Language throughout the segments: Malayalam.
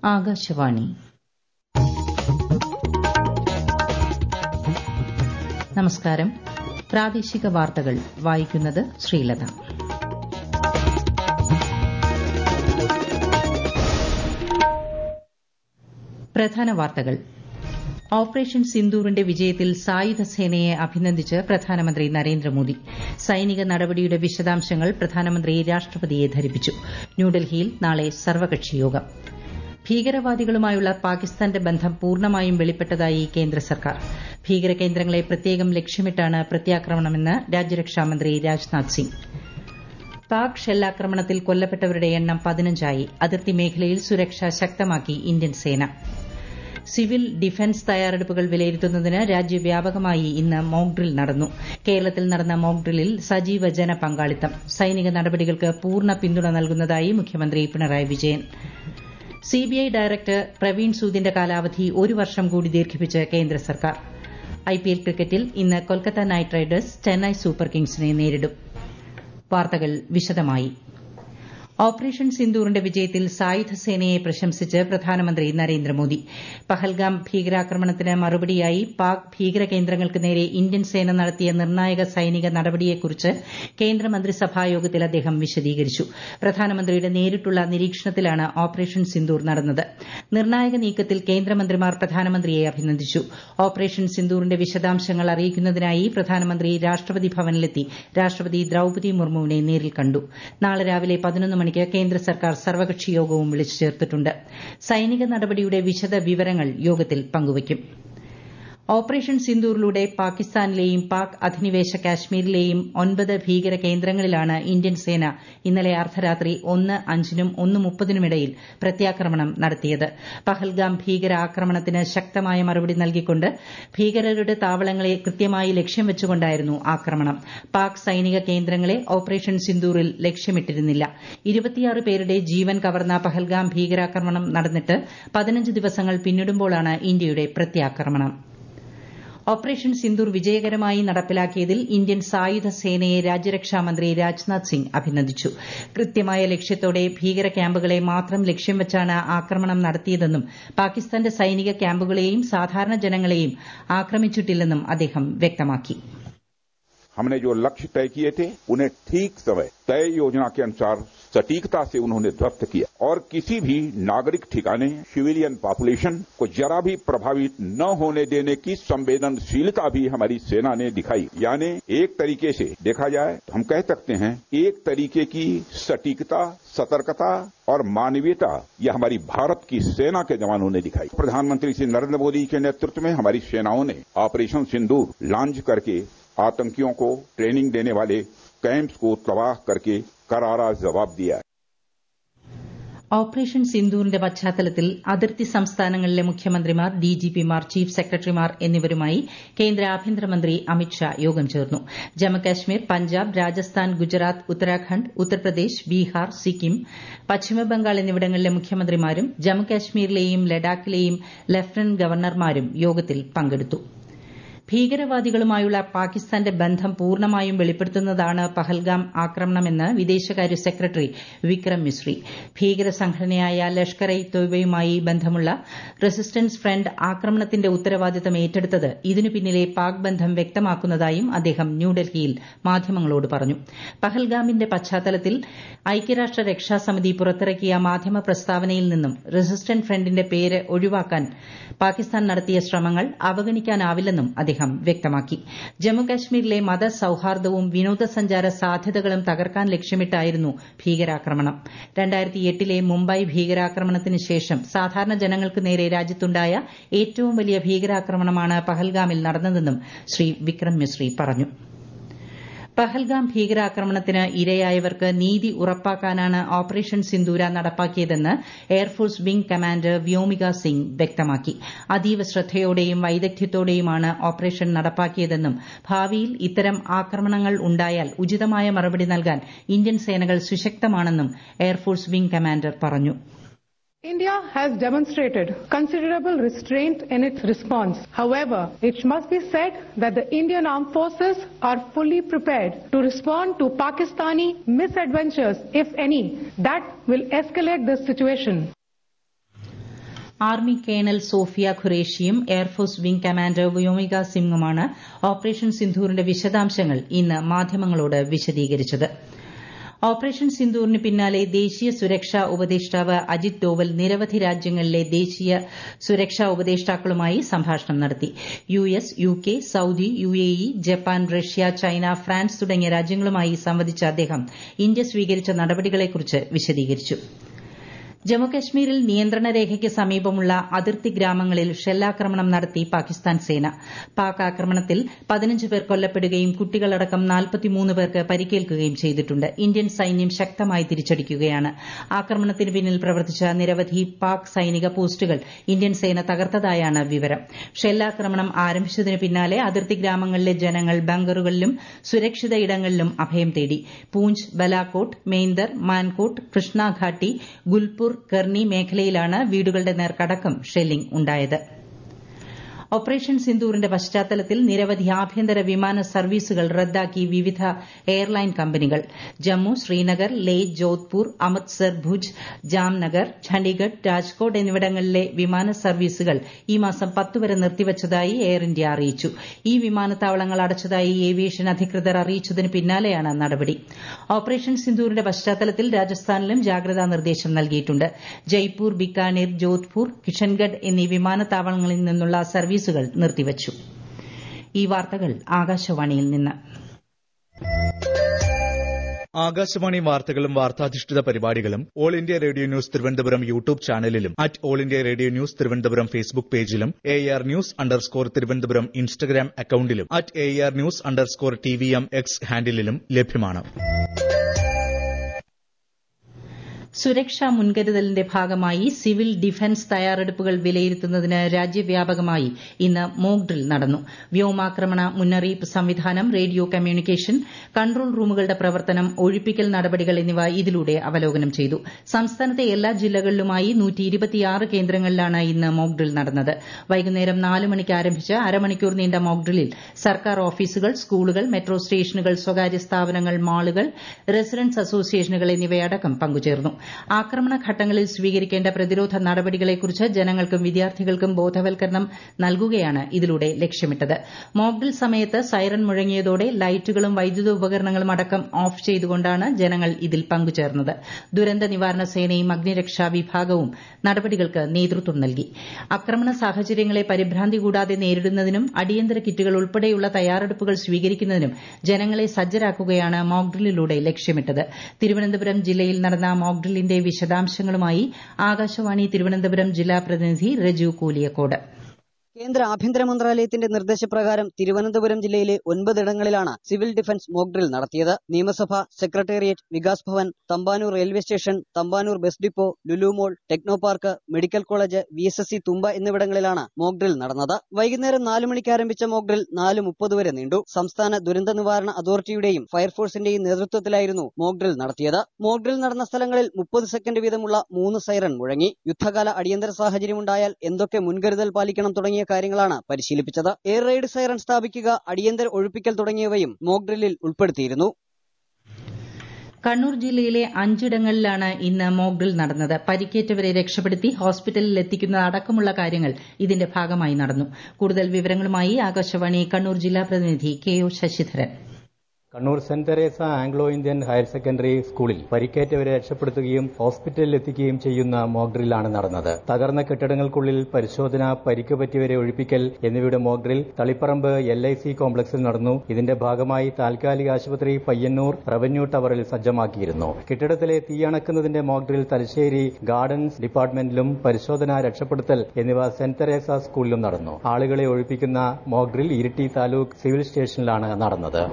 ആകാശവാണി നമസ്കാരം പ്രാദേശിക വാർത്തകൾ വായിക്കുന്നത് ശ്രീലത പ്രധാന വാർത്തകൾ ഓപ്പറേഷൻ സിന്ദൂറിന്റെ വിജയത്തിൽ സായുധ സേനയെ അഭിനന്ദിച്ച് പ്രധാനമന്ത്രി നരേന്ദ്രമോദി സൈനിക നടപടിയുടെ വിശദാംശങ്ങൾ പ്രധാനമന്ത്രി രാഷ്ട്രപതിയെ ധരിപ്പിച്ചു ന്യൂഡൽഹിയിൽ നാളെ സർവകക്ഷി യോഗം ഭീകരവാദികളുമായുള്ള പാകിസ്ഥാന്റെ ബന്ധം പൂർണ്ണമായും വെളിപ്പെട്ടതായി കേന്ദ്ര സർക്കാർ ഭീകരകേന്ദ്രങ്ങളെ പ്രത്യേകം ലക്ഷ്യമിട്ടാണ് പ്രത്യാക്രമണമെന്ന് രാജ്യരക്ഷാമന്ത്രി രാജ്നാഥ് സിംഗ് പാക് ഷെല്ലാക്രമണത്തിൽ കൊല്ലപ്പെട്ടവരുടെ എണ്ണം പതിനഞ്ചായി അതിർത്തി മേഖലയിൽ സുരക്ഷ ശക്തമാക്കി ഇന്ത്യൻ സേന സിവിൽ ഡിഫൻസ് തയ്യാറെടുപ്പുകൾ വിലയിരുത്തുന്നതിന് രാജ്യവ്യാപകമായി ഇന്ന് മോക് ഡ്രിൽ നടന്നു കേരളത്തിൽ നടന്ന മോക് ഡ്രില്ലിൽ സജീവ ജനപങ്കാളിത്തം സൈനിക നടപടികൾക്ക് പൂർണ്ണ പിന്തുണ നൽകുന്നതായി മുഖ്യമന്ത്രി പിണറായി വിജയൻ സിബിഐ ഡയറക്ടർ പ്രവീൺ സൂദിന്റെ കാലാവധി ഒരു വർഷം കൂടി ദീർഘിപ്പിച്ച് കേന്ദ്ര സർക്കാർ ഐപിഎൽ ക്രിക്കറ്റിൽ ഇന്ന് Kolkata Knight Riders Chennai Super കിങ്സിനെ നേരിടും വാർത്തകൾ വിശദമായി ഓപ്പറേഷൻ സിന്ദൂറിന്റെ വിജയത്തിൽ സായുധ സേനയെ പ്രശംസിച്ച് പ്രധാനമന്ത്രി നരേന്ദ്രമോദി പഹൽഗാം ഭീകരാക്രമണത്തിന് മറുപടിയായി പാക് ഭീകരകേന്ദ്രങ്ങൾക്ക് നേരെ ഇന്ത്യൻ സേന നടത്തിയ നിർണായക സൈനിക നടപടിയെക്കുറിച്ച് കേന്ദ്രമന്ത്രിസഭാ യോഗത്തിൽ അദ്ദേഹം വിശദീകരിച്ചു പ്രധാനമന്ത്രിയുടെ നേരിട്ടുള്ള നിരീക്ഷണത്തിലാണ് ഓപ്പറേഷൻ സിന്ദൂർ നടന്നത് നിർണായക നീക്കത്തിൽ കേന്ദ്രമന്ത്രിമാർ പ്രധാനമന്ത്രിയെ അഭിനന്ദിച്ചു ഓപ്പറേഷൻ സിന്ദൂറിന്റെ വിശദാംശങ്ങൾ അറിയിക്കുന്നതിനായി പ്രധാനമന്ത്രി രാഷ്ട്രപതി ഭവനിലെത്തി രാഷ്ട്രപതി ദ്രൌപതി മുർമുവിനെ നേരിൽ കണ്ടു നാളെ രാവിലെ പതിനൊന്ന് മണിക്ക് കേന്ദ്ര സർക്കാർ സർവകക്ഷി യോഗവും വിളിച്ചു ചേർത്തിട്ടുണ്ട് സൈനിക നടപടിയുടെ വിശദ വിവരങ്ങൾ യോഗത്തിൽ പങ്കുവയ്ക്കും ഓപ്പറേഷൻ സിന്ദൂറിലൂടെ പാകിസ്ഥാനിലെയും പാക് അധിനിവേശ കാശ്മീരിലെയും ഒൻപത് ഭീകര കേന്ദ്രങ്ങളിലാണ് ഇന്ത്യൻ സേന ഇന്നലെ അർദ്ധരാത്രി ഒന്ന് അഞ്ചിനും ഒന്ന് മുപ്പതിനുമിടയിൽ പ്രത്യാക്രമണം നടത്തിയത് പഹൽഗാം ഭീകരാക്രമണത്തിന് ശക്തമായ മറുപടി നൽകിക്കൊണ്ട് ഭീകരരുടെ താവളങ്ങളെ കൃത്യമായി ലക്ഷ്യം വെച്ചുകൊണ്ടായിരുന്നു ആക്രമണം പാക് സൈനിക കേന്ദ്രങ്ങളെ ഓപ്പറേഷൻ സിന്ദൂറിൽ ലക്ഷ്യമിട്ടിരുന്നില്ല ഇരുപത്തിയാറ് പേരുടെ ജീവൻ കവർന്ന പഹൽഗാം ഭീകരാക്രമണം നടന്നിട്ട് പതിനഞ്ച് ദിവസങ്ങൾ പിന്നിടുമ്പോഴാണ് ഇന്ത്യയുടെ പ്രത്യാക്രമണം ഓപ്പറേഷൻ സിന്ദൂർ വിജയകരമായി നടപ്പിലാക്കിയതിൽ ഇന്ത്യൻ സായുധ സേനയെ രാജ്യരക്ഷാമന്ത്രി രാജ്നാഥ് സിംഗ് അഭിനന്ദിച്ചു കൃത്യമായ ലക്ഷ്യത്തോടെ ഭീകര ക്യാമ്പുകളെ മാത്രം ലക്ഷ്യം വെച്ചാണ് ആക്രമണം നടത്തിയതെന്നും പാകിസ്ഥാന്റെ സൈനിക ക്യാമ്പുകളെയും സാധാരണ ജനങ്ങളെയും ആക്രമിച്ചിട്ടില്ലെന്നും അദ്ദേഹം വ്യക്തമാക്കി हमने जो लक्ष्य तय किए थे उन्हें ठीक समय तय योजना के अनुसार सटीकता से उन्होंने ध्वस्त किया और किसी भी नागरिक ठिकाने सिविलियन पॉपुलेशन को जरा भी प्रभावित न होने देने की संवेदनशीलता भी हमारी सेना ने दिखाई यानी एक तरीके से देखा जाए तो हम कह सकते हैं एक तरीके की सटीकता सतर्कता और मानवीयता यह हमारी भारत की सेना के जवानों ने दिखाई प्रधानमंत्री श्री नरेंद्र मोदी के नेतृत्व में हमारी सेनाओं ने ऑपरेशन सिंदूर लॉन्च करके आतंकियों को ट्रेनिंग देने वाले कैंप्स को तबाह करके करारा जवाब दिया है ഓപ്പറേഷൻ സിന്ദൂറിന്റെ പശ്ചാത്തലത്തിൽ അതിർത്തി സംസ്ഥാനങ്ങളിലെ മുഖ്യമന്ത്രിമാർ ഡിജിപിമാർ ചീഫ് സെക്രട്ടറിമാർ എന്നിവരുമായി കേന്ദ്ര ആഭ്യന്തരമന്ത്രി അമിത്ഷാ യോഗം ചേർന്നു ജമ്മുകാശ്മീർ പഞ്ചാബ് രാജസ്ഥാൻ ഗുജറാത്ത് ഉത്തരാഖണ്ഡ് ഉത്തർപ്രദേശ് ബീഹാർ സിക്കിം പശ്ചിമബംഗാൾ എന്നിവിടങ്ങളിലെ മുഖ്യമന്ത്രിമാരും ജമ്മുകാശ്മീരിലെയും ലഡാക്കിലെയും ലഫ്റ്റനന്റ് ഗവർണർമാരും യോഗത്തിൽ പങ്കെടുത്തു ഭീകരവാദികളുമായുള്ള പാകിസ്ഥാന്റെ ബന്ധം പൂർണ്ണമായും വെളിപ്പെടുത്തുന്നതാണ് പഹൽഗാം ആക്രമണമെന്ന് വിദേശകാര്യ സെക്രട്ടറി വിക്രം മിശ്രി ഭീകര സംഘടനയായ ലഷ്കർ ഇ തൊയ്ബയുമായി ബന്ധമുള്ള റെസിസ്റ്റൻസ് ഫ്രണ്ട് ആക്രമണത്തിന്റെ ഉത്തരവാദിത്തം ഏറ്റെടുത്തത് ഇതിനു പിന്നിലെ പാക് ബന്ധം വ്യക്തമാക്കുന്നതായും അദ്ദേഹം ന്യൂഡൽഹിയിൽ മാധ്യമങ്ങളോട് പറഞ്ഞു പഹൽഗാമിന്റെ പശ്ചാത്തലത്തിൽ ഐക്യരാഷ്ട്ര രക്ഷാസമിതി പുറത്തിറക്കിയ മാധ്യമ പ്രസ്താവനയിൽ നിന്നും റെസിസ്റ്റന്റ് ഫ്രണ്ടിന്റെ പേര് ഒഴിവാക്കാൻ പാകിസ്ഥാൻ നടത്തിയ ശ്രമങ്ങൾ അവഗണിക്കാനാവില്ലെന്നും അദ്ദേഹം വ്യക്തമാക്കി ജമ്മുകാശ്മീരിലെ മതസൌഹാർദ്ദവും വിനോദസഞ്ചാര സാധ്യതകളും തകർക്കാൻ ലക്ഷ്യമിട്ടായിരുന്നു ഭീകരാക്രമണം രണ്ടായിരത്തി എട്ടിലെ മുംബൈ ഭീകരാക്രമണത്തിന് ശേഷം സാധാരണ ജനങ്ങൾക്ക് നേരെ രാജ്യത്തുണ്ടായ ഏറ്റവും വലിയ ഭീകരാക്രമണമാണ് പഹൽഗാമിൽ നടന്നതെന്നും ശ്രീ വിക്രം മിശ്രി പറഞ്ഞു പഹൽഗാം ഭീകരാക്രമണത്തിന് ഇരയായവർക്ക് നീതി ഉറപ്പാക്കാനാണ് ഓപ്പറേഷൻ സിന്ദൂര നടപ്പാക്കിയതെന്ന് air force wing commander Vyomika Singh വ്യക്തമാക്കി അതീവ ശ്രദ്ധയോടെയും വൈദഗ്ധ്യത്തോടെയുമാണ് ഓപ്പറേഷൻ നടപ്പാക്കിയതെന്നും ഭാവിയിൽ ഇത്തരം ആക്രമണങ്ങൾ ഉണ്ടായാൽ ഉചിതമായ മറുപടി നൽകാൻ ഇന്ത്യൻ സേനകൾ സുശക്തമാണെന്നും എയർഫോഴ്സ് വിംഗ് കമാൻഡർ പറഞ്ഞു India has demonstrated considerable restraint in its response. However, it must be said that the Indian armed forces are fully prepared to respond to Pakistani misadventures, if any, that will escalate this situation. Army colonel Sofiya ഖുറേഷിയും എയർഫോഴ്സ് വിംഗ് കമാൻഡർ വ്യോമിക സിംഗുമാണ് ഓപ്പറേഷൻ സിന്ധൂറിന്റെ വിശദാംശങ്ങൾ ഇന്ന് മാധ്യമങ്ങളോട് വിശദീകരിച്ചത് ഓപ്പറേഷൻ സിന്ദൂറിന് പിന്നാലെ ദേശീയ സുരക്ഷാ ഉപദേഷ്ടാവ് അജിത് ഡോവൽ നിരവധി രാജ്യങ്ങളിലെ ദേശീയ സുരക്ഷാ ഉപദേഷ്ടാക്കളുമായി സംഭാഷണം നടത്തി U S U K Saudi U A E Japan Russia China France തുടങ്ങിയ രാജ്യങ്ങളുമായി സംവദിച്ച അദ്ദേഹം ഇന്ത്യ സ്വീകരിച്ച നടപടികളെക്കുറിച്ച് വിശദീകരിച്ചു ജമ്മുകശ്മീരിൽ നിയന്ത്രണ രേഖയ്ക്ക് സമീപമുള്ള അതിർത്തി ഗ്രാമങ്ങളിൽ ഷെല്ലാക്രമണം നടത്തി പാകിസ്ഥാൻ സേന പാക് ആക്രമണത്തിൽ പതിനഞ്ച് പേർ കൊല്ലപ്പെടുകയും കുട്ടികളടക്കം നാൽപ്പത്തിമൂന്ന് പേർക്ക് പരിക്കേൽക്കുകയും ചെയ്തിട്ടുണ്ട് ഇന്ത്യൻ സൈന്യം ശക്തമായി തിരിച്ചടിക്കുകയാണ് ആക്രമണത്തിന് പിന്നിൽ പ്രവർത്തിച്ച നിരവധി പാക് സൈനിക പോസ്റ്റുകൾ ഇന്ത്യൻ സേന തകർത്തതായാണ് വിവരം ഷെല്ലാക്രമണം ആരംഭിച്ചതിന് പിന്നാലെ അതിർത്തി ഗ്രാമങ്ങളിലെ ജനങ്ങൾ ബങ്കറുകളിലും സുരക്ഷിത ഇടങ്ങളിലും അഭയം തേടി പൂഞ്ച് ബലാക്കോട്ട് മെയ്ന്ദർ മാൻകോട്ട് കൃഷ്ണഘാട്ടി ഗുൽപൂർ കെർണി മേഖലയിലാണ് വീടുകളുടെ നേർക്കടക്കം ഷെല്ലിംഗ് ഉണ്ടായത് ഓപ്പറേഷൻ സിന്ദൂറിന്റെ പശ്ചാത്തലത്തിൽ നിരവധി ആഭ്യന്തര വിമാന സർവീസുകൾ റദ്ദാക്കി വിവിധ എയർലൈൻ കമ്പനികൾ ജമ്മു ശ്രീനഗർ ലേ ജോധ്പൂർ അമൃത്സർ ഭുജ് ജാംനഗർ ചണ്ഡീഗഡ് രാജ്കോട്ട് എന്നിവിടങ്ങളിലെ വിമാന സർവീസുകൾ ഈ മാസം പത്ത് വരെ നിർത്തിവച്ചതായി എയർ ഇന്ത്യ അറിയിച്ചു ഈ വിമാനത്താവളങ്ങൾ അടച്ചതായി ഏവിയേഷൻ അധികൃതർ അറിയിച്ചതിന് പിന്നാലെയാണ് നടപടി ഓപ്പറേഷൻ സിന്ദൂറിന്റെ പശ്ചാത്തലത്തിൽ രാജസ്ഥാനിലും ജാഗ്രതാ നിർദ്ദേശം നൽകിയിട്ടുണ്ട് ജയ്പൂർ ബിക്കാനീർ ജോധ്പൂർ കിഷൻഗഡ് എന്നീ വിമാനത്താവളങ്ങളിൽ നിന്നുള്ള സർവീസുകൾ നിർത്തിവച്ചു ഈ വാർത്തകൾ ആകാശവാണിയിൽ നിന്ന് ആകാശവാണി വാർത്തകളും വാർത്താധിഷ്ഠിത പരിപാടികളും All India Radio News Thiruvananthapuram YouTube ചാനലിലും at All India Radio News Thiruvananthapuram Facebook പേജിലും A R news underscore Thiruvananthapuram Instagram അക്കൌണ്ടിലും at A R news underscore T V M X ഹാൻഡിലും ലഭ്യമാണ് സുരക്ഷാ മുൻകരുതലിന്റെ ഭാഗമായി സിവിൽ ഡിഫൻസ് തയ്യാറെടുപ്പുകൾ വിലയിരുത്തുന്നതിന് രാജ്യവ്യാപകമായി ഇന്ന് മോക് ഡ്രിൽ നടന്നു വ്യോമാക്രമണ മുന്നറിയിപ്പ് സംവിധാനം റേഡിയോ കമ്മ്യൂണിക്കേഷൻ കൺട്രോൾ റൂമുകളുടെ പ്രവർത്തനം ഒഴിപ്പിക്കൽ നടപടികൾ എന്നിവ ഇതിലൂടെ അവലോകനം ചെയ്തു സംസ്ഥാനത്തെ എല്ലാ ജില്ലകളിലുമായി കേന്ദ്രങ്ങളിലാണ് ഇന്ന് മോക് ഡ്രിൽ നടന്നത് വൈകുന്നേരം നാല് മണിക്ക് ആരംഭിച്ച അരമണിക്കൂർ നീണ്ട മോക് ഡ്രില്ലിൽ സർക്കാർ ഓഫീസുകൾ സ്കൂളുകൾ മെട്രോ സ്റ്റേഷനുകൾ സ്വകാര്യ സ്ഥാപനങ്ങൾ മാളുകൾ റെസിഡൻസ് അസോസിയേഷനുകൾ എന്നിവയടക്കം പങ്കുചേർന്നു ആക്രമണ ഘട്ടങ്ങളിൽ സ്വീകരിക്കേണ്ട പ്രതിരോധ നടപടികളെക്കുറിച്ച് ജനങ്ങൾക്കും വിദ്യാർത്ഥികൾക്കും ബോധവൽക്കരണം നൽകുകയാണ് ഇതിലൂടെ ലക്ഷ്യമിട്ടത് മോക്ഡ്രിൽ സമയത്ത് സൈറൺ മുഴങ്ങിയതോടെ ലൈറ്റുകളും വൈദ്യുത ഉപകരണങ്ങളും അടക്കം ഓഫ് ചെയ്തുകൊണ്ടാണ് ജനങ്ങൾ ഇതിൽ പങ്കുചേർന്നത് ദുരന്ത നിവാരണ സേനയും അഗ്നിരക്ഷാ വിഭാഗവും നടപടികൾക്ക് നേതൃത്വം നൽകി ആക്രമണ സാഹചര്യങ്ങളെ പരിഭ്രാന്തി കൂടാതെ നേരിടുന്നതിനും അടിയന്തര കിറ്റുകൾ ഉൾപ്പെടെയുള്ള തയ്യാറെടുപ്പുകൾ സ്വീകരിക്കുന്നതിനും ജനങ്ങളെ സജ്ജരാക്കുകയാണ് മോക്ഡ്രില്ലിലൂടെ ലക്ഷ്യമിട്ടത് തിരുവനന്തപുരം ജില്ലയിൽ നടന്ന മോക്ഡ്രിൽ ഡ്രില്ലിന്റെ വിശദാംശങ്ങളുമായി ആകാശവാണി തിരുവനന്തപുരം ജില്ലാ പ്രതിനിധി രജു കൂലിയക്കോട് കേന്ദ്ര ആഭ്യന്തര മന്ത്രാലയത്തിന്റെ നിർദ്ദേശപ്രകാരം തിരുവനന്തപുരം ജില്ലയിലെ ഒൻപതിടങ്ങളിലാണ് സിവിൽ ഡിഫൻസ് മോക്ക് ഡ്രിൽ നടത്തിയത് നിയമസഭ secretariat Vikas Bhavan Thampanoor railway station Thampanoor bus depot Lulu Mall Technopark medical college V S S C Thumba എന്നിവിടങ്ങളിലാണ് മോക്ക് ഡ്രിൽ നടന്നത് വൈകുന്നേരം നാല് മണിക്ക് ആരംഭിച്ച മോക്ക് ഡ്രിൽ നാല് മുപ്പത് വരെ നീണ്ടു സംസ്ഥാന ദുരന്ത നിവാരണ അതോറിറ്റിയുടെയും ഫയർഫോഴ്സിന്റെയും നേതൃത്വത്തിലായിരുന്നു മോക്ക് ഡ്രിൽ നടത്തിയത് മോക്ക് ഡ്രിൽ നടന്ന സ്ഥലങ്ങളിൽ മുപ്പത് സെക്കൻഡ് വീതമുള്ള മൂന്ന് സൈറൺ മുഴങ്ങി യുദ്ധകാല അടിയന്തര സാഹചര്യമുണ്ടായാൽ എന്തൊക്കെ മുൻകരുതൽ പാലിക്കണം തുടങ്ങിയ കാര്യങ്ങളാണ് പരിശീലിപ്പിച്ചത് എയർ റെയ്ഡ് സൈറൺ സ്ഥാപിക്കുക അടിയന്തര ഒഴിപ്പിക്കൽ തുടങ്ങിയവയും മോക്ക് ഡ്രില്ലിൽ ഉൾപ്പെടുത്തിയിരുന്നു കണ്ണൂർ ജില്ലയിലെ അഞ്ചിടങ്ങളിലാണ് ഇന്ന് മോക്ക് ഡ്രിൽ നടന്നത് പരിക്കേറ്റവരെ രക്ഷപ്പെടുത്തി ഹോസ്പിറ്റലിൽ എത്തിക്കുന്നത് അടക്കമുള്ള കാര്യങ്ങൾ ഇതിന്റെ ഭാഗമായി നടന്നു കൂടുതൽ വിവരങ്ങളുമായി ആകാശവാണി കണ്ണൂർ ജില്ലാ പ്രതിനിധി K O Sasidharan Kannur Saint Teresa Anglo Indian higher secondary സ്കൂളിൽ പരിക്കേറ്റവരെ രക്ഷപ്പെടുത്തുകയും ഹോസ്പിറ്റലിൽ എത്തിക്കുകയും ചെയ്യുന്ന മോക്ക് ഡ്രില്ലാണ് നടന്നത് തകർന്ന കെട്ടിടങ്ങൾക്കുള്ളിൽ പരിശോധന പരിക്ക് പറ്റിയവരെ ഒഴിപ്പിക്കൽ എന്നിവയുടെ mock drill Thaliparamba L I C കോംപ്ലക്സിൽ നടന്നു ഇതിന്റെ ഭാഗമായി താൽക്കാലിക ആശുപത്രി പയ്യന്നൂർ റവന്യൂ ടവറിൽ സജ്ജമാക്കിയിരുന്നു കെട്ടിടത്തിലെ തീയണക്കുന്നതിന്റെ മോക്ക് ഡ്രിൽ തലശ്ശേരി ഗാർഡൻസ് ഡിപ്പാർട്ട്മെന്റിലും പരിശോധന രക്ഷപ്പെടുത്തൽ എന്നിവ സെന്റ് തെരേസ സ്കൂളിലും നടന്നു ആളുകളെ ഒഴിപ്പിക്കുന്ന mock drill Iritty taluk civil സ്റ്റേഷനിലാണ് നടന്നത്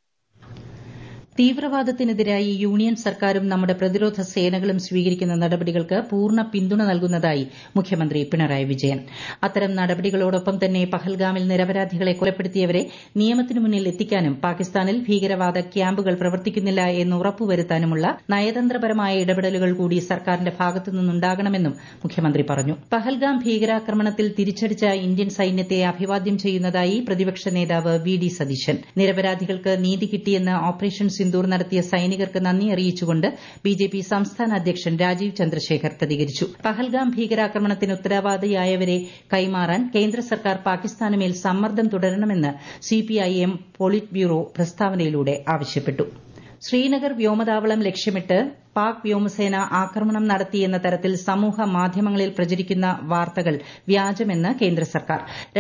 തീവ്രവാദത്തിനെതിരായി യൂണിയൻ സർക്കാരും നമ്മുടെ പ്രതിരോധ സേനകളും സ്വീകരിക്കുന്ന നടപടികൾക്ക് പൂർണ്ണ പിന്തുണ നൽകുന്നതായി മുഖ്യമന്ത്രി പിണറായി വിജയൻ അത്തരം നടപടികളോടൊപ്പം തന്നെ പഹൽഗാമിൽ നിരപരാധികളെ കൊലപ്പെടുത്തിയവരെ നിയമത്തിനു മുന്നിൽ എത്തിക്കാനും പാകിസ്ഥാനിൽ ഭീകരവാദ ക്യാമ്പുകൾ പ്രവർത്തിക്കുന്നില്ല എന്ന് ഉറപ്പുവരുത്താനുമുള്ള നയതന്ത്രപരമായ ഇടപെടലുകൾ കൂടി സർക്കാരിന്റെ ഭാഗത്തു നിന്നുണ്ടാകണമെന്നും മുഖ്യമന്ത്രി പറഞ്ഞു പഹൽഗാം ഭീകരാക്രമണത്തിൽ തിരിച്ചടിച്ച ഇന്ത്യൻ സൈന്യത്തെ അഭിവാദ്യം ചെയ്യുന്നതായി പ്രതിപക്ഷ നേതാവ് വി ഡി സതീശൻ നിരപരാധികൾക്ക് നീതി കിട്ടിയെന്ന് ഓപ്പറേഷൻ സിന്ദൂർ നടത്തിയ സൈനികർക്ക് നന്ദി അറിയിച്ചുകൊണ്ട് ബിജെപി സംസ്ഥാന അധ്യക്ഷൻ രാജീവ് ചന്ദ്രശേഖർ പ്രതികരിച്ചു പഹൽഗാം ഭീകരാക്രമണത്തിന് ഉത്തരവാദിയായവരെ കൈമാറാൻ കേന്ദ്ര സർക്കാർ പാകിസ്ഥാനുമേൽ സമ്മർദ്ദം തുടരണമെന്ന് സിപിഐഎം പോളിറ്റ് ബ്യൂറോ പ്രസ്താവനയിലൂടെ ആവശ്യപ്പെട്ടു ശ്രീനഗർ വ്യോമതാവളം ലക്ഷ്യമിട്ട് പാക് വ്യോമസേന ആക്രമണം നടത്തിയെന്ന തരത്തിൽ സമൂഹ മാധ്യമങ്ങളിൽ പ്രചരിക്കുന്ന വാർത്തകൾ വ്യാജമെന്ന് കേന്ദ്ര സർക്കാർ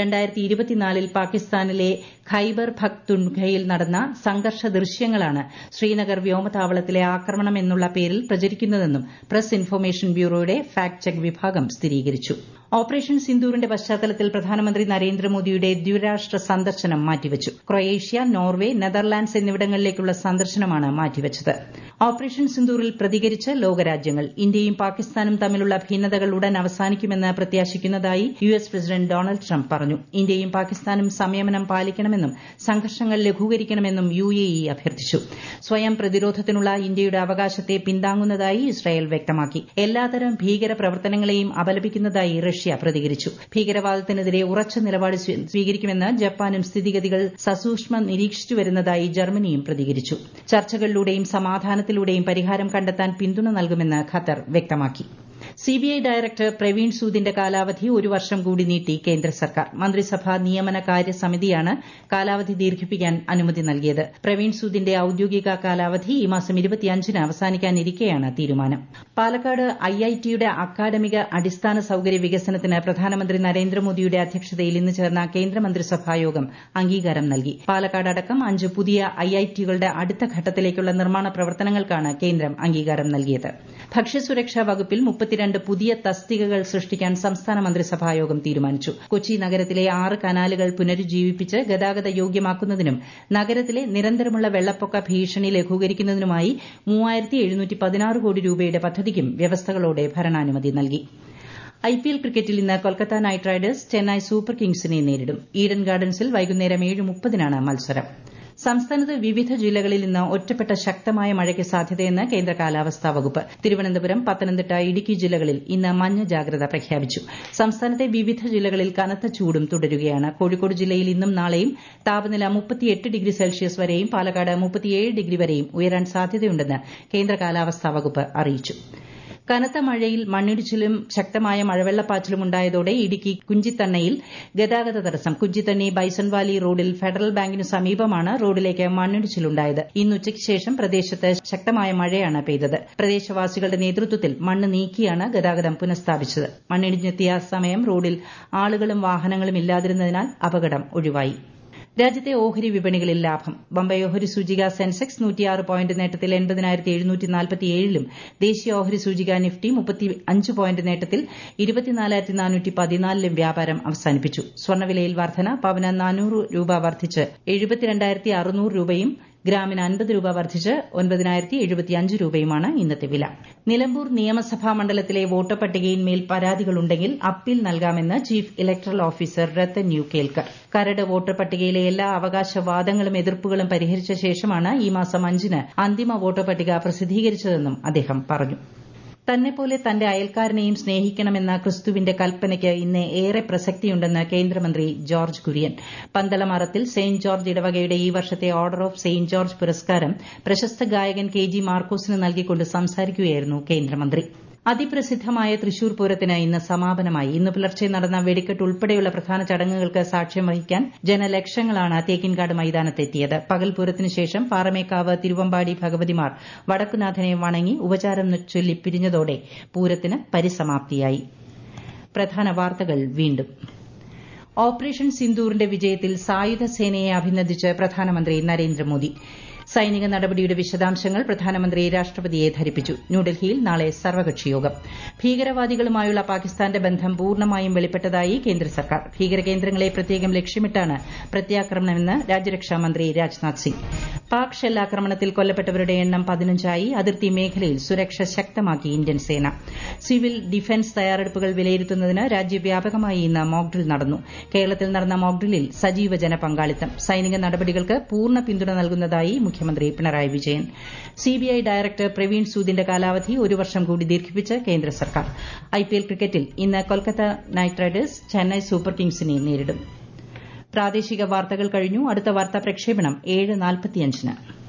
ൽ പാകിസ്ഥാനിലെ ഖൈബർ ഭക്തുൻഖയിൽ നടന്ന സംഘർഷ ദൃശ്യങ്ങളാണ് ശ്രീനഗർ വ്യോമതാവളത്തിലെ ആക്രമണം എന്നുള്ള പേരിൽ പ്രചരിക്കുന്നതെന്നും പ്രസ് ഇൻഫർമേഷൻ ബ്യൂറോയുടെ ഫാക്ട് ചെക്ക് വിഭാഗം സ്ഥിരീകരിച്ചു ഓപ്പറേഷൻ സിന്ദൂറിന്റെ പശ്ചാത്തലത്തിൽ പ്രധാനമന്ത്രി നരേന്ദ്രമോദിയുടെ ദ്വിരാഷ്ട്ര സന്ദർശനം മാറ്റിവച്ചു ക്രൊയേഷ്യ നോർവെ നെതർലാൻഡ്സ് എന്നിവിടങ്ങളിലേക്കുള്ള സന്ദർശനമാണ് മാറ്റിവച്ചത് ഓപ്പറേഷൻ സിന്ദൂറിൽ പ്രതികരിച്ച് ലോകരാജ്യങ്ങൾ ഇന്ത്യയും പാകിസ്ഥാനും തമ്മിലുള്ള ഭിന്നതകൾ ഉടൻ അവസാനിക്കുമെന്ന് പ്രത്യാശിക്കുന്നതായി U S president Donald Trump പറഞ്ഞു ഇന്ത്യയും പാകിസ്ഥാനും സംയമനം പാലിക്കണമെന്നും സംഘർഷങ്ങൾ ലഘൂകരിക്കണമെന്നും യു എ ഇ അഭ്യർത്ഥിച്ചു സ്വയം പ്രതിരോധത്തിനുള്ള ഇന്ത്യയുടെ അവകാശത്തെ പിന്താങ്ങുന്നതായി ഇസ്രായേൽ വ്യക്തമാക്കി എല്ലാതരം ഭീകര പ്രവർത്തനങ്ങളെയും അപലപിക്കുന്നതായി റഷ്യ പ്രതികരിച്ചു ഭീകരവാദത്തിനെതിരെ ഉറച്ച നിലപാട് സ്വീകരിക്കുമെന്ന് ജപ്പാനും സ്ഥിതിഗതികൾ സസൂക്ഷ്മം നിരീക്ഷിച്ചു വരുന്നതായി ജർമ്മനിയും പ്രതികരിച്ചു ചർച്ചകളിലൂടെയും സമാധാനത്തിലൂടെയും പരിഹാരം കണ്ടെത്താൻ പിന്തുണ നൽകുമെന്ന് ഖത്തർ വ്യക്തമാക്കി സിബിഐ ഡയറക്ടർ പ്രവീൺ സൂദിന്റെ കാലാവധി ഒരു വർഷം കൂടി നീട്ടി കേന്ദ്ര സർക്കാർ മന്ത്രിസഭാ നിയമന കാര്യ സമിതിയാണ് കാലാവധി ദീർഘിപ്പിക്കാൻ അനുമതി നൽകിയത് പ്രവീൺ സൂദിന്റെ ഔദ്യോഗിക കാലാവധി ഈ മാസം ഇരുപത്തിയഞ്ചിന് അവസാനിക്കാനിരിക്കെയാണ് തീരുമാനം പാലക്കാട് ഐഐടിയുടെ അക്കാദമിക അടിസ്ഥാന സൌകര്യ വികസനത്തിന് പ്രധാനമന്ത്രി നരേന്ദ്രമോദിയുടെ അധ്യക്ഷതയിൽ ഇന്ന് ചേർന്ന കേന്ദ്രമന്ത്രിസഭാ യോഗം അംഗീകാരം നൽകി പാലക്കാട് അടക്കം അഞ്ച് പുതിയ ഐഐടികളുടെ അടുത്ത ഘട്ടത്തിലേക്കുള്ള നിർമ്മാണ പ്രവർത്തനങ്ങൾക്കാണ് കേന്ദ്രം അംഗീകാരം നൽകിയത് ഭക്ഷ്യസുരക്ഷാ വകുപ്പിൽ മുപ്പത്തിരണ്ട് പുതിയ തസ്തികകൾ സൃഷ്ടിക്കാൻ സംസ്ഥാന മന്ത്രിസഭായോഗം തീരുമാനിച്ചു കൊച്ചി നഗരത്തിലെ ആറ് കനാലുകൾ പുനരുജ്ജീവിപ്പിച്ച് ഗതാഗത യോഗ്യമാക്കുന്നതിനും നഗരത്തിലെ നിരന്തരമുള്ള വെള്ളപ്പൊക്ക ഭീഷണി ലഘൂകരിക്കുന്നതിനുമായി കോടി രൂപയുടെ പദ്ധതിക്കും വ്യവസ്ഥകളോടെ ഭരണാനുമതി നൽകി ഐപിഎൽ ക്രിക്കറ്റിൽ ഇന്ന് Kolkata Knight Riders Chennai Super കിങ്സിനെ നേരിടും ഈഡൻ ഗാർഡൻസിൽ വൈകുന്നേരം ഏഴ് മുപ്പതിനാണ് മത്സരം സംസ്ഥാനത്ത് വിവിധ ജില്ലകളിൽ ഇന്ന് ഒറ്റപ്പെട്ട ശക്തമായ മഴയ്ക്ക് സാധ്യതയെന്ന് കേന്ദ്ര കാലാവസ്ഥാ വകുപ്പ് തിരുവനന്തപുരം പത്തനംതിട്ട ഇടുക്കി ജില്ലകളിൽ ഇന്ന് മഞ്ഞ ജാഗ്രത പ്രഖ്യാപിച്ചു സംസ്ഥാനത്തെ വിവിധ ജില്ലകളിൽ കനത്ത ചൂടും തുടരുകയാണ് കോഴിക്കോട് ജില്ലയിൽ ഇന്നും നാളെയും താപനില മുപ്പത്തിയെട്ട് ഡിഗ്രി സെൽഷ്യസ് വരെയും പാലക്കാട് മുപ്പത്തിയേഴ് ഡിഗ്രി വരെയും ഉയരാൻ സാധ്യതയുണ്ടെന്ന് കേന്ദ്ര കാലാവസ്ഥാ വകുപ്പ് അറിയിച്ചു കനത്ത മഴയിൽ മണ്ണിടിച്ചിലും ശക്തമായ മഴവെള്ളപ്പാച്ചിലും ഉണ്ടായതോടെ ഇടുക്കി കുഞ്ചിത്തണ്ണയിൽ ഗതാഗത തടസ്സം കുഞ്ചിത്തണ്ണി ബൈസൺവാലി റോഡിൽ ഫെഡറൽ ബാങ്കിനു സമീപമാണ് റോഡിലേക്ക് മണ്ണിടിച്ചിലുണ്ടായത് ഇന്ന് ഉച്ചയ്ക്ക് ശേഷം പ്രദേശത്ത് ശക്തമായ മഴയാണ് പെയ്തത് പ്രദേശവാസികളുടെ നേതൃത്വത്തിൽ മണ്ണ് നീക്കിയാണ് ഗതാഗതം പുനഃസ്ഥാപിച്ചത് മണ്ണിടിഞ്ഞെത്തിയ സമയം റോഡിൽ ആളുകളും വാഹനങ്ങളും ഇല്ലാതിരുന്നതിനാൽ അപകടം ഒഴിവായി രാജ്യത്തെ ഓഹരി വിപണികളിൽ ലാഭം ബംബൈ ഓഹരി സൂചിക സെൻസെക്സ് നൂറ്റിയാറ് പോയിന്റ് നേട്ടത്തിൽ എൺപതിനായിരത്തി എഴുന്നൂറ്റി നാൽപ്പത്തിയേഴിലും ദേശീയ ഓഹരി സൂചിക നിഫ്റ്റി മുപ്പത്തി അഞ്ച് പോയിന്റ് നേട്ടത്തിൽ ഇരുപത്തിനാലായിരത്തി നാനൂറ്റി പതിനാലിലും വ്യാപാരം അവസാനിപ്പിച്ചു സ്വർണ്ണവിലയിൽ വർധന പവന് നാനൂറ് രൂപ വർദ്ധിച്ച് എഴുപത്തിരണ്ടായിരത്തി അറുന്നൂറ് രൂപയും ഗ്രാമിന് അൻപത് രൂപ വർദ്ധിച്ച് ഒൻപതിനായിരത്തി എഴുപത്തിയഞ്ച് രൂപയുമാണ് ഇന്നത്തെ വില നിലമ്പൂർ നിയമസഭാ മണ്ഡലത്തിലെ വോട്ടർ പട്ടികയിന്മേൽ പരാതികളുണ്ടെങ്കിൽ അപ്പീൽ നൽകാമെന്ന് chief electoral officer Rathan U Kelkar കരട് വോട്ടർ പട്ടികയിലെ എല്ലാ അവകാശവാദങ്ങളും എതിർപ്പുകളും പരിഹരിച്ച ശേഷമാണ് ഈ മാസം അഞ്ചിന് അന്തിമ വോട്ടർ പട്ടിക പ്രസിദ്ധീകരിച്ചതെന്നും അദ്ദേഹം പറഞ്ഞു തന്നെപ്പോലെ തന്റെ അയൽക്കാരനെയും സ്നേഹിക്കണമെന്ന ക്രിസ്തുവിന്റെ കൽപ്പനയ്ക്ക് ഇന്ന് ഏറെ പ്രസക്തിയുണ്ടെന്ന് കേന്ദ്രമന്ത്രി ജോർജ് കുര്യൻ പന്തളമറത്തിൽ സെയിന്റ് ജോർജ് ഇടവകയുടെ ഈ വർഷത്തെ ഓർഡർ ഓഫ് സെയിന്റ് ജോർജ് പുരസ്കാരം പ്രശസ്ത ഗായകൻ കെ ജി മാർക്കോസിന് നൽകിക്കൊണ്ട് സംസാരിക്കുകയായിരുന്നു കേന്ദ്രമന്ത്രി അതിപ്രസിദ്ധമായ തൃശൂർ പൂരത്തിന് ഇന്ന് സമാപനമായി ഇന്ന് പുലർച്ചെ നടന്ന വെടിക്കെട്ട് ഉൾപ്പെടെയുള്ള പ്രധാന ചടങ്ങുകൾക്ക് സാക്ഷ്യം വഹിക്കാൻ ജനലക്ഷങ്ങളാണ് തേക്കിൻകാട് മൈതാനത്തെത്തിയത് പകൽ പൂരത്തിനു ശേഷം പാറമേക്കാവ് തിരുവമ്പാടി ഭഗവതിമാർ വടക്കുനാഥനെ വണങ്ങി ഉപചാരം ചൊല്ലി പിരിഞ്ഞതോടെ പൂരത്തിന് പരിസമാപ്തിയായി പ്രധാന വാർത്തകൾ വീണ്ടും ഓപ്പറേഷൻ സിന്ദൂറിന്റെ വിജയത്തിൽ സായുധ സേനയെ അഭിനന്ദിച്ച് പ്രധാനമന്ത്രി നരേന്ദ്രമോദി സൈനിക നടപടിയുടെ വിശദാംശങ്ങൾ പ്രധാനമന്ത്രി രാഷ്ട്രപതിയെ ധരിപ്പിച്ചു ന്യൂഡൽഹിയിൽ നാളെ സർവകക്ഷി യോഗം ഭീകരവാദികളുമായുള്ള പാകിസ്ഥാന്റെ ബന്ധം പൂർണ്ണമായും വെളിപ്പെട്ടതായി കേന്ദ്ര സർക്കാർ ഭീകരകേന്ദ്രങ്ങളെ പ്രത്യേകം ലക്ഷ്യമിട്ടാണ് പ്രത്യാക്രമണമെന്ന് രാജ്യരക്ഷാ മന്ത്രി രാജ്നാഥ് സിംഗ് പാക് ഷെല്ലാക്രമണത്തിൽ കൊല്ലപ്പെട്ടവരുടെ എണ്ണം പതിനഞ്ചായി അതിർത്തി മേഖലയിൽ സുരക്ഷ ശക്തമാക്കി ഇന്ത്യൻ സേന സിവിൽ ഡിഫൻസ് തയ്യാറെടുപ്പുകൾ വിലയിരുത്തുന്നതിന് രാജ്യവ്യാപകമായി ഇന്ന് മോക്ഡ്രിൽ നടന്നു കേരളത്തിൽ നടന്ന മോക്ഡ്രില്ലിൽ സജീവ ജനപങ്കാളിത്തം സൈനിക നടപടികൾക്ക് പൂർണ്ണ പിന്തുണ നൽകുന്നതായി മുഖ്യമന്ത്രി പിണറായി വിജയൻ സിബിഐ ഡയറക്ടർ പ്രവീൺ സൂദിന്റെ കാലാവധി ഒരു വർഷം കൂടി ദീർഘിപ്പിച്ച് കേന്ദ്ര സർക്കാർ ഐപിഎൽ ക്രിക്കറ്റിൽ ഇന്ന് Kolkata Knight Riders Chennai Super കിങ്സിനെ നേരിടും പ്രാദേശിക വാർത്തകൾ കഴിഞ്ഞു അടുത്ത വാർത്താ പ്രക്ഷേപണം ഏഴ് നാൽപ്പത്തിയഞ്ചിന്